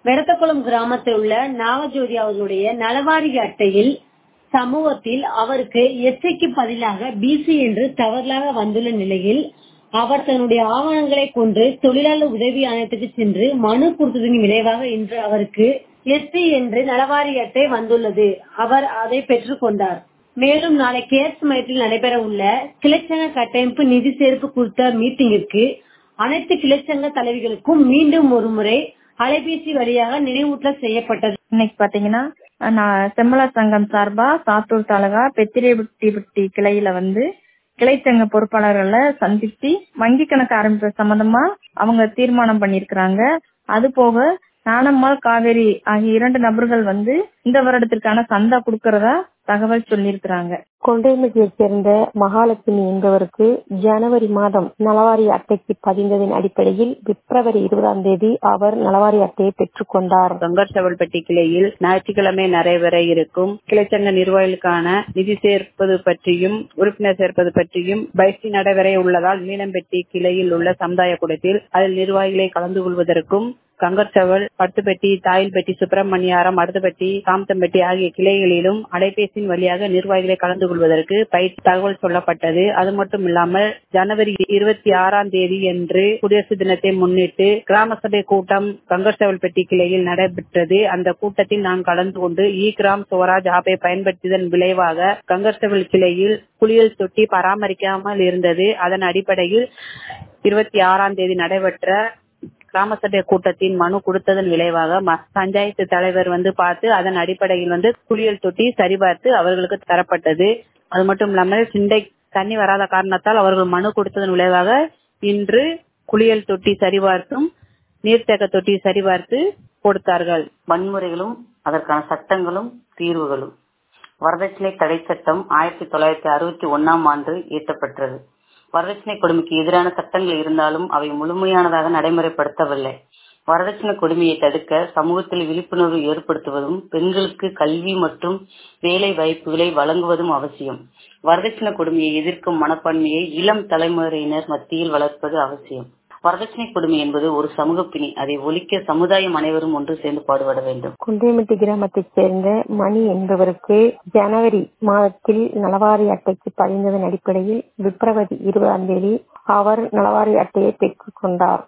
வெடத்தக்குளம் கிராமத்தில் உள்ள நாகஜோதி அவர்களுடைய நலவாரிய அட்டையில் சமூகத்தில் அவருக்கு எஸ்சிக்கு பதிலாக பிசி என்று தவறுதலாக வந்துள்ள நிலையில் அவர் தன்னுடைய ஆவணங்களை கொண்டு தொழிலாளர் உதவி ஆணையத்துக்கு சென்று மனு கொடுத்ததன் விளைவாக இன்று அவருக்கு எஸ்சி என்று நலவாரிய அட்டை வந்துள்ளது அவர் அதை பெற்றுக் கொண்டார் மேலும் நாளை கேர்ஸ் மையத்தில் நடைபெற உள்ள கிளைச்சங்க கட்டமைப்பு நிதி சேர்ப்பு குறித்த மீட்டிங்கிற்கு அனைத்து கிளைச்சங்க தலைவிகளுக்கும் மீண்டும் ஒரு முறை அலைபேசி வழியாக நினைவூட்டல் செய்யப்பட்டது இன்னைக்கு பாத்தீங்கன்னா நான் செம்மல சங்கம் சார்பா சாத்தூர் தாலுகா பெத்திரேபுட்டிபுட்டி கிளையில வந்து கிளைச்சங்க பொறுப்பாளர்களை சந்திச்சு வங்கி கணக்கு ஆரம்பிப்பது சம்பந்தமா அவங்க தீர்மானம் பண்ணிருக்கிறாங்க அது போக நானம்மாள் காவேரி ஆகிய இரண்டு நபர்கள் வந்து இந்த வருடத்திற்கான சந்தா கொடுக்கறதா தகவல் சொல்லியிருக்கிறாங்க கொண்டைமதியைச் சேர்ந்த மகாலட்சுமி என்பவருக்கு ஜனவரி மாதம் நலவாரி அட்டைக்கு பதிந்ததன் அடிப்படையில் பிப்ரவரி இருபதாம் தேதி அவர் நலவாரி அட்டையை பெற்றுக் கொண்டார் கங்கர்சவல்பட்டி கிளையில் ஞாயிற்றுக்கிழமை நடைபெற இருக்கும் கிளைச்சங்க நிர்வாகிகளுக்கான நிதி சேர்ப்பது பற்றியும் உறுப்பினர் சேர்ப்பது பற்றியும் பயிற்சி நடைபெற உள்ளதால் மீனம்பட்டி கிளையில் உள்ள சமுதாய கூடத்தில் அதில் நிர்வாகிகளை கலந்து கொள்வதற்கும் கங்கர்சவல் பட்டுப்பட்டி தாயில்பட்டி சுப்பிரமணியாரம் அடுத்தபட்டி காமத்தம்பட்டி ஆகிய கிளைகளிலும் அலைபேசியின் வழியாக நிர்வாகிகளை கலந்து கொள்வதற்கு பயிற்சி தகவல் சொல்லப்பட்டது அது மட்டும் இல்லாமல் ஜனவரி இருபத்தி ஆறாம் தேதி என்று குடியரசு தினத்தை முன்னிட்டு கிராம சபை கூட்டம் கங்கர்சவல்பட்டி கிளையில் நடைபெற்றது அந்த கூட்டத்தில் நான் கலந்து கொண்டு இ கிராம் சுவராஜ் ஆப்பை பயன்படுத்தியதன் விளைவாக கங்கர்சவல் கிளையில் குளியல் தொட்டி பராமரிக்காமல் இருந்தது அதன் அடிப்படையில் இருபத்தி ஆறாம் தேதி நடைபெற்ற கிராம சபை கூட்டத்தின் மனு கொடுத்ததன் விளைவாக பஞ்சாயத்து தலைவர் வந்து பார்த்து அதன் அடிப்படையில் வந்து குளியல் தொட்டி சரிபார்த்து அவர்களுக்கு தரப்பட்டது அது மட்டும் இல்லாமல் சிண்டை தண்ணி வராத காரணத்தால் அவர்கள் மனு கொடுத்ததன் விளைவாக இன்று குளியல் தொட்டி சரிபார்த்தும் நீர்த்தேக்க தொட்டி சரிபார்த்து கொடுத்தார்கள் வன்முறைகளும் அதற்கான சட்டங்களும் தீர்வுகளும் வரதட்சணை தடை சட்டம் ஆயிரத்தி தொள்ளாயிரத்தி அறுபத்தி ஒன்னாம் ஆண்டு இயற்றப்பட்டது வரதட்சணை கொடுமைக்கு எதிரான சட்டங்கள் இருந்தாலும் அவை முழுமையானதாக நடைமுறைப்படுத்தவில்லை வரதட்சணை கொடுமையை தடுக்க சமூகத்தில் விழிப்புணர்வு ஏற்படுத்துவதும் பெண்களுக்கு கல்வி மற்றும் வேலை வாய்ப்புகளை வழங்குவதும் அவசியம் வரதட்சணை கொடுமையை எதிர்க்கும் மனப்பான்மையை இளம் தலைமுறையினர் மத்தியில் வளர்ப்பது அவசியம் வரதட்சணை கொடுமை என்பது ஒரு சமூக பிணி அதை ஒழிக்க சமுதாயம் அனைவரும் ஒன்று சேர்ந்து பாடுபட வேண்டும் குண்டேமட்டி கிராமத்தைச் சேர்ந்த மணி என்பவருக்கு ஜனவரி மாதத்தில் நலவாரி அட்டைக்கு பதிந்ததன் அடிப்படையில் பிப்ரவரி இருபதாம் தேதி அவர் நலவாரி அட்டையை பெற்றுக் கொண்டார்